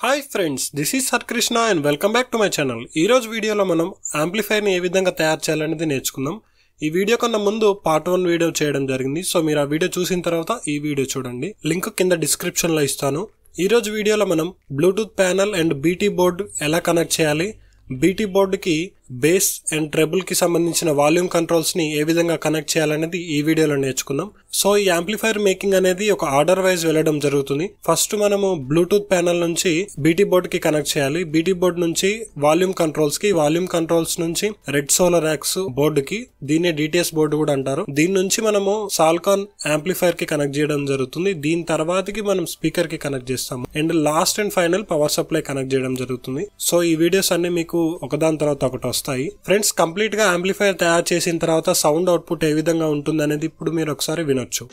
hi friends this is సర్కృష్ణ and welcome back to my channel ఈ రోజు వీడియోలో మనం యాంప్లిఫైర్ని ఏ విధంగా తయారు చేయాలనేది నేర్చుకుందాం ఈ వీడియో కన్నా ముందు పార్ట్ వన్ వీడియో చేయడం జరిగింది సో మీరు ఆ వీడియో చూసిన తర్వాత ఈ వీడియో చూడండి లింక్ కింద డిస్క్రిప్షన్లో ఇస్తాను ఈ రోజు వీడియోలో మనం bluetooth panel and BT board ఎలా కనెక్ట్ చేయాలి బీటీ బోర్డుకి బేస్ అండ్ ట్రెబుల్ కి సంబంధించిన వాల్యూమ్ కంట్రోల్స్ ని ఏ విధంగా కనెక్ట్ చేయాలనేది ఈ వీడియోలో నేర్చుకుందాం సో ఈ యాంప్లిఫైర్ మేకింగ్ అనేది ఒక ఆర్డర్ వైజ్ వెళ్ళడం జరుగుతుంది ఫస్ట్ మనము బ్లూటూత్ ప్యానల్ నుంచి బీటీ బోర్డ్ కి కనెక్ట్ చేయాలి బీటీ బోర్డ్ నుంచి వాల్యూమ్ కంట్రోల్స్ కి వాల్యూమ్ కంట్రోల్స్ నుంచి రెడ్ సోలర్ యాక్స్ బోర్డు కి దీన్నే డిటిఎస్ బోర్డు కూడా అంటారు దీని నుంచి మనము సాల్కాన్ యాంప్లిఫైర్ కి కనెక్ట్ చేయడం జరుగుతుంది దీని తర్వాతకి మనం స్పీకర్ కి కనెక్ట్ చేస్తాము and last and final power supply connect చేయడం జరుగుతుంది సో ఈ వీడియోస్ అన్ని మీకు ఒకదాని తర్వాత ఒకటి వస్తాయి ఫ్రెండ్స్ కంప్లీట్ గా యాంప్లిఫైర్ తయారు చేసిన తర్వాత సౌండ్ అవుట్పుట్ ఏ విధంగా ఉంటుంది అనేది ఇప్పుడు మీరు ఒకసారి వినొచ్చు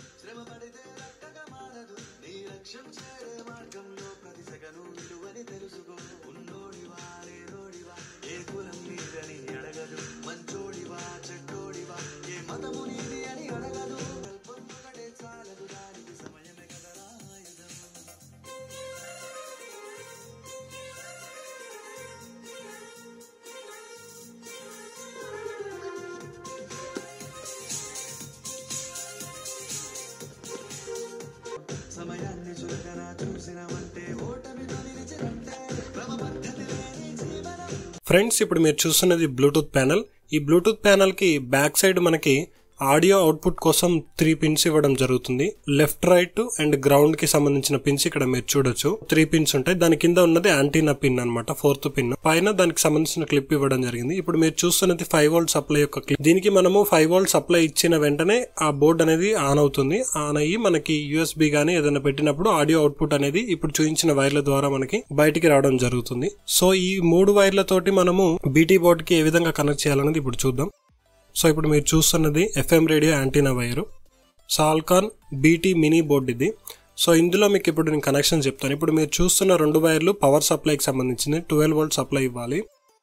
సమయాన్ని చులకన చూసినవంటే ఓటమితో నిలిచినట్టే క్రమ పద్ధతి లేని జీవనం ఫ్రెండ్స్ ఇప్పుడు మీరు చూస్తున్నది బ్లూటూత్ ప్యానల్ ఈ బ్లూటూత్ ప్యానల్ కి బ్యాక్ సైడ్ మనకి ఆడియో అవుట్పుట్ కోసం త్రీ పిన్స్ ఇవ్వడం జరుగుతుంది లెఫ్ట్ రైట్ అండ్ గ్రౌండ్ కి సంబంధించిన పిన్స్ ఇక్కడ మీరు చూడొచ్చు త్రీ పిన్స్ ఉంటాయి దాని కింద ఉన్నది యాంటీనా పిన్ అన్నమాట ఫోర్త్ పిన్ పైన దానికి సంబంధించిన క్లిప్ ఇవ్వడం జరిగింది ఇప్పుడు మీరు చూస్తున్నది ఫైవ్ వోల్ట్ సప్లై యొక్క క్లిప్ దీనికి మనము ఫైవ్ వోల్ట్ సప్లై ఇచ్చిన వెంటనే ఆ బోర్డ్ అనేది ఆన్ అవుతుంది ఆన్ అయ్యి మనకి యూఎస్బి గానీ ఏదైనా పెట్టినప్పుడు ఆడియో అవుట్పుట్ అనేది ఇప్పుడు చూపించిన వైర్ల ద్వారా మనకి బయటికి రావడం జరుగుతుంది సో ఈ మూడు వైర్లతోటి మనము బీటీ బోర్డ్ కి ఏ విధంగా కనెక్ట్ చేయాలనేది ఇప్పుడు చూద్దాం సో ఇప్పుడు మీరు చూస్తున్నది ఎఫ్ఎం రేడియో యాంటీనా వైరు సాల్కాన్ బీటీ మినీ బోర్డ్ ఇది సో ఇందులో మీకు ఇప్పుడు నేను కనెక్షన్ చెప్తాను ఇప్పుడు మీరు చూస్తున్న రెండు వైర్లు పవర్ సప్లైకి సంబంధించింది ట్వెల్వ్ వోల్ట్ సప్లై ఇవ్వాలి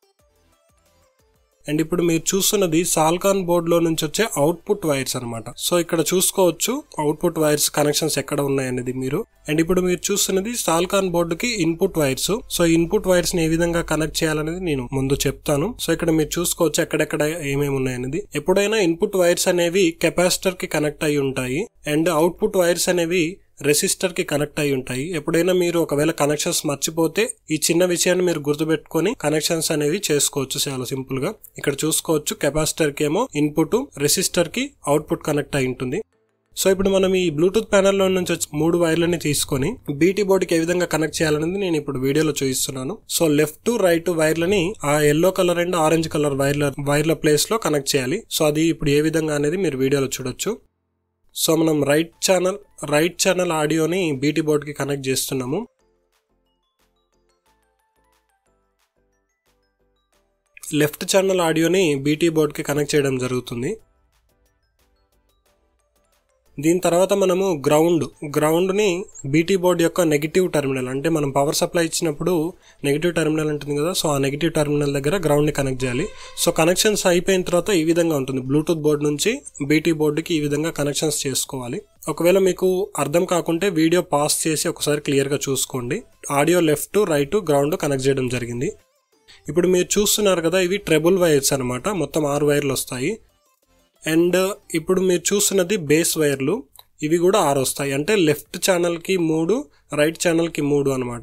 అండ్ ఇప్పుడు మీరు చూస్తున్నది సాల్కాన్ బోర్డులో నుంచి వచ్చే అవుట్పుట్ వైర్స్ అనమాట సో ఇక్కడ చూసుకోవచ్చు అవుట్పుట్ వైర్స్ కనెక్షన్స్ ఎక్కడ ఉన్నాయనేది మీరు అండ్ ఇప్పుడు మీరు చూస్తున్నది సాల్కాన్ బోర్డుకి input wires so input wires ని ఏ విధంగా కనెక్ట్ చేయాలనేది నేను ముందు చెప్తాను సో ఇక్కడ మీరు చూసుకోవచ్చు ఎక్కడెక్కడ ఏమేమి ఉన్నాయనేది ఎప్పుడైనా ఇన్పుట్ వైర్స్ అనేవి కెపాసిటర్ కి కనెక్ట్ అయి ఉంటాయి అండ్ అవుట్పుట్ వైర్స్ అనేవి రెసిస్టర్ కి కనెక్ట్ అయి ఉంటాయి ఎప్పుడైనా మీరు ఒకవేళ కనెక్షన్స్ మర్చిపోతే ఈ చిన్న విషయాన్ని మీరు గుర్తుపెట్టుకొని కనెక్షన్స్ అనేవి చేసుకోవచ్చు చాలా సింపుల్ గా ఇక్కడ చూసుకోవచ్చు కెపాసిటర్ కి ఏమో ఇన్పుట్ రెసిస్టర్ కి అవుట్పుట్ కనెక్ట్ అయి ఉంటుంది సో ఇప్పుడు మనం ఈ బ్లూటూత్ ప్యానల్లో నుంచి వచ్చి మూడు వైర్లని తీసుకొని బీటీ బోర్డుకి ఏ విధంగా కనెక్ట్ చేయాలనేది నేను ఇప్పుడు వీడియోలో చూపిస్తున్నాను సో లెఫ్ట్ టు రైట్ వైర్లని ఆ yellow colour and orange colour వైర్ల వైర్ల ప్లేస్ లో కనెక్ట్ చేయాలి సో అది ఇప్పుడు ఏ విధంగా అనేది మీరు వీడియోలో చూడొచ్చు సో మనం రైట్ ఛానల్ రైట్ ఛానల్ ఆడియోని బీటీ బోర్డ్కి కనెక్ట్ చేస్తున్నాము లెఫ్ట్ ఛానల్ ఆడియోని బీటీ బోర్డ్కి కనెక్ట్ చేయడం జరుగుతుంది దీని తర్వాత మనము గ్రౌండ్ గ్రౌండ్ని బీటీ బోర్డ్ యొక్క నెగిటివ్ టెర్మినల్ అంటే మనం పవర్ సప్లై ఇచ్చినప్పుడు నెగిటివ్ టెర్మినల్ ఉంటుంది కదా సో ఆ నెగిటివ్ టెర్మినల్ దగ్గర గ్రౌండ్ని కనెక్ట్ చేయాలి సో కనెక్షన్స్ అయిపోయిన తర్వాత ఈ విధంగా ఉంటుంది బ్లూటూత్ బోర్డ్ నుంచి బీటీ బోర్డుకి ఈ విధంగా కనెక్షన్స్ చేసుకోవాలి ఒకవేళ మీకు అర్థం కాకుంటే వీడియో పాస్ చేసి ఒకసారి క్లియర్గా చూసుకోండి audio left right ground connect చేయడం జరిగింది ఇప్పుడు మీరు చూస్తున్నారు కదా ఇవి ట్రెబుల్ వైర్స్ అనమాట మొత్తం ఆరు వైర్లు వస్తాయి అండ్ ఇప్పుడు మీరు చూస్తున్నది బేస్ వైర్లు ఇవి కూడా ఆరు వస్తాయి అంటే లెఫ్ట్ ఛానల్కి మూడు రైట్ ఛానల్కి మూడు అనమాట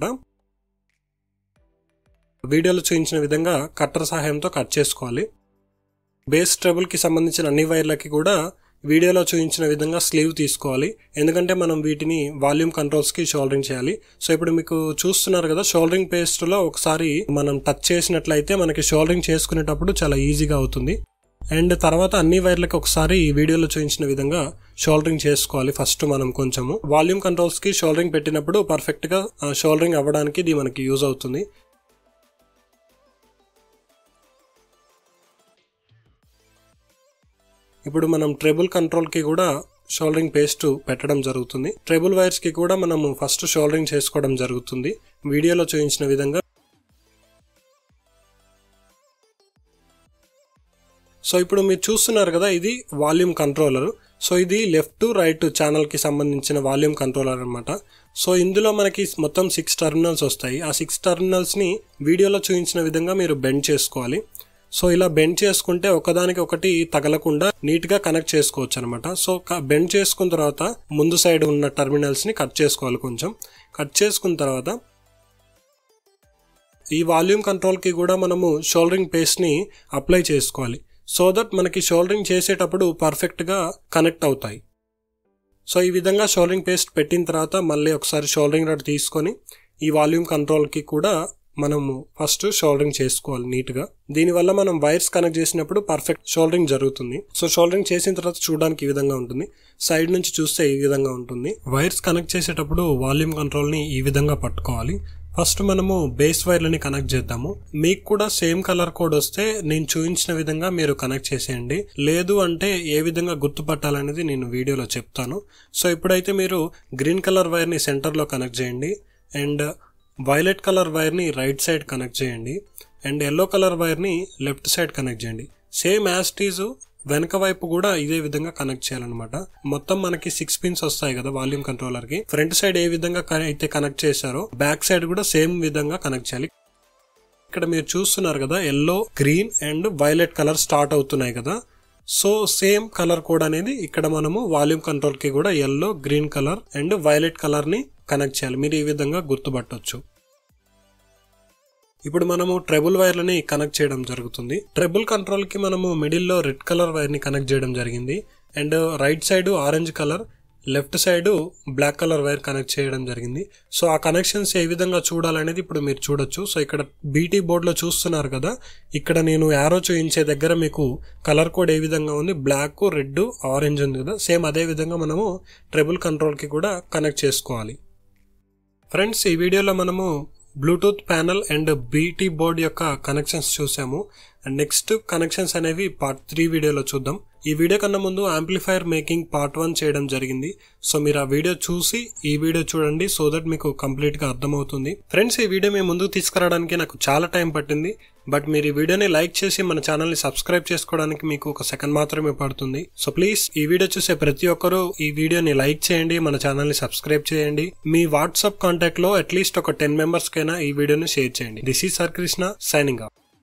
వీడియోలో చూపించిన విధంగా కట్టర్ సహాయంతో కట్ చేసుకోవాలి బేస్ ట్రబుల్కి సంబంధించిన అన్ని వైర్లకి కూడా వీడియోలో చూపించిన విధంగా స్లీవ్ తీసుకోవాలి ఎందుకంటే మనం వీటిని వాల్యూమ్ కంట్రోల్స్కి షోల్డరింగ్ చేయాలి సో ఇప్పుడు మీకు చూస్తున్నారు కదా షోల్డరింగ్ పేస్ట్లో ఒకసారి మనం టచ్ చేసినట్లయితే మనకి షోల్డరింగ్ చేసుకునేటప్పుడు చాలా ఈజీగా అవుతుంది అండ్ తర్వాత అన్ని వైర్లకి ఒకసారి ఈ వీడియోలో చూపించిన విధంగా షోల్డరింగ్ చేసుకోవాలి ఫస్ట్ మనం కొంచెము వాల్యూమ్ కంట్రోల్స్ కి షోల్డరింగ్ పెట్టినప్పుడు పర్ఫెక్ట్ గా షోల్డరింగ్ అవ్వడానికి ఇది మనకి యూజ్ అవుతుంది ఇప్పుడు మనం ట్రెబుల్ కంట్రోల్ కి కూడా షోల్డరింగ్ పేస్ట్ పెట్టడం జరుగుతుంది ట్రెబుల్ వైర్స్ కి కూడా మనము ఫస్ట్ షోల్డరింగ్ చేసుకోవడం జరుగుతుంది వీడియోలో చూపించిన విధంగా సో ఇప్పుడు మీరు చూస్తున్నారు కదా ఇది వాల్యూమ్ కంట్రోలర్ సో ఇది లెఫ్ట్ రైట్ ఛానల్ కి సంబంధించిన వాల్యూమ్ కంట్రోలర్ అనమాట సో ఇందులో మనకి మొత్తం సిక్స్ టర్మినల్స్ వస్తాయి ఆ సిక్స్ టర్మినల్స్ని వీడియోలో చూపించిన విధంగా మీరు బెండ్ చేసుకోవాలి సో ఇలా బెండ్ చేసుకుంటే ఒకదానికి ఒకటి తగలకుండా నీట్గా కనెక్ట్ చేసుకోవచ్చు అనమాట సో బెండ్ చేసుకున్న తర్వాత ముందు సైడ్ ఉన్న టర్మినల్స్ని కట్ చేసుకోవాలి కొంచెం కట్ చేసుకున్న తర్వాత ఈ వాల్యూమ్ కంట్రోల్కి కూడా మనము షోల్డరింగ్ పేస్ట్ని అప్లై చేసుకోవాలి సో దట్ మనకి షోల్డరింగ్ చేసేటప్పుడు పర్ఫెక్ట్గా కనెక్ట్ అవుతాయి సో ఈ విధంగా షోల్డరింగ్ పేస్ట్ పెట్టిన తర్వాత మళ్ళీ ఒకసారి షోల్డరింగ్ రడ్ తీసుకొని ఈ వాల్యూమ్ కంట్రోల్కి కూడా మనము ఫస్ట్ షోల్డరింగ్ చేసుకోవాలి నీట్గా దీనివల్ల మనం వైర్స్ కనెక్ట్ చేసినప్పుడు పర్ఫెక్ట్ షోల్డరింగ్ జరుగుతుంది సో షోల్డరింగ్ చేసిన తర్వాత చూడడానికి ఈ విధంగా ఉంటుంది సైడ్ నుంచి చూస్తే ఈ విధంగా ఉంటుంది వైర్స్ కనెక్ట్ చేసేటప్పుడు వాల్యూమ్ కంట్రోల్ని ఈ విధంగా పట్టుకోవాలి ఫస్ట్ మనము బేస్ వైర్లని కనెక్ట్ చేద్దాము మీకు కూడా సేమ్ కలర్ కోడ్ వస్తే నేను చూపించిన విధంగా మీరు కనెక్ట్ చేసేయండి లేదు అంటే ఏ విధంగా గుర్తుపట్టాలనేది నేను వీడియోలో చెప్తాను సో ఇప్పుడైతే మీరు గ్రీన్ కలర్ వైర్ని సెంటర్లో కనెక్ట్ చేయండి అండ్ వైలెట్ కలర్ వైర్ని రైట్ సైడ్ కనెక్ట్ చేయండి అండ్ ఎల్లో కలర్ వైర్ని లెఫ్ట్ సైడ్ కనెక్ట్ చేయండి సేమ్ యాస్టీజ్ వెనక వైపు కూడా ఇదే విధంగా కనెక్ట్ చేయాలన్నమాట మొత్తం మనకి సిక్స్ పిన్స్ వస్తాయి కదా వాల్యూమ్ కంట్రోలర్ కి ఫ్రంట్ సైడ్ ఏ విధంగా అయితే కనెక్ట్ చేశారో బ్యాక్ సైడ్ కూడా సేమ్ విధంగా కనెక్ట్ చేయాలి ఇక్కడ మీరు చూస్తున్నారు కదా yellow green and violet colour start అవుతున్నాయి కదా సో సేమ్ కలర్ కోడ్ అనేది ఇక్కడ మనము వాల్యూమ్ కంట్రోల్ కి కూడా yellow green colour and violet colour ని కనెక్ట్ చేయాలి మీరు ఈ విధంగా గుర్తుపట్టొచ్చు ఇప్పుడు మనము ట్రెబుల్ వైర్లని కనెక్ట్ చేయడం జరుగుతుంది ట్రెబుల్ కంట్రోల్ కి మనము మిడిల్లో రెడ్ కలర్ వైర్ ని కనెక్ట్ చేయడం జరిగింది and right side orange colour left side black colour wire connect చేయడం జరిగింది సో ఆ కనెక్షన్స్ ఏ విధంగా చూడాలనేది ఇప్పుడు మీరు చూడొచ్చు సో ఇక్కడ బీటీ బోర్డులో చూస్తున్నారు కదా ఇక్కడ నేను యారో చూయించే దగ్గర మీకు కలర్ కోడ్ ఏ విధంగా ఉంది బ్లాక్ రెడ్ ఆరెంజ్ ఉంది కదా సేమ్ అదే విధంగా మనము ట్రెబుల్ కంట్రోల్కి కూడా కనెక్ట్ చేసుకోవాలి ఫ్రెండ్స్ ఈ వీడియోలో మనము bluetooth panel and BT board యొక్క కనెక్షన్స్ చూసాము అండ్ నెక్స్ట్ కనెక్షన్స్ అనేవి పార్ట్ త్రీ వీడియోలో చూద్దాం ఈ వీడియో కన్నా ముందు ఆంప్లిఫైర్ మేకింగ్ పార్ట్ వన్ చేయడం జరిగింది సో మీరు ఆ వీడియో చూసి ఈ వీడియో చూడండి సో దట్ మీకు కంప్లీట్ గా అర్థమవుతుంది ఫ్రెండ్స్ ఈ వీడియో మేము ముందుకు తీసుకురావడానికి నాకు చాలా టైం పట్టింది బట్ మీరు ఈ వీడియోని లైక్ చేసి మన ఛానల్ ని సబ్స్క్రైబ్ చేసుకోవడానికి మీకు ఒక సెకండ్ మాత్రమే పడుతుంది సో ప్లీజ్ ఈ వీడియో చూసే ప్రతి ఒక్కరూ ఈ వీడియోని లైక్ చేయండి మన ఛానల్ ని సబ్స్క్రైబ్ చేయండి మీ వాట్సాప్ కాంటాక్ట్ లో అట్లీస్ట్ ఒక టెన్ మెంబర్స్ కైనా ఈ వీడియోని షేర్ చేయండి దిస్ ఈ సర్ కృష్ణ సైనింగ్ ఆఫ్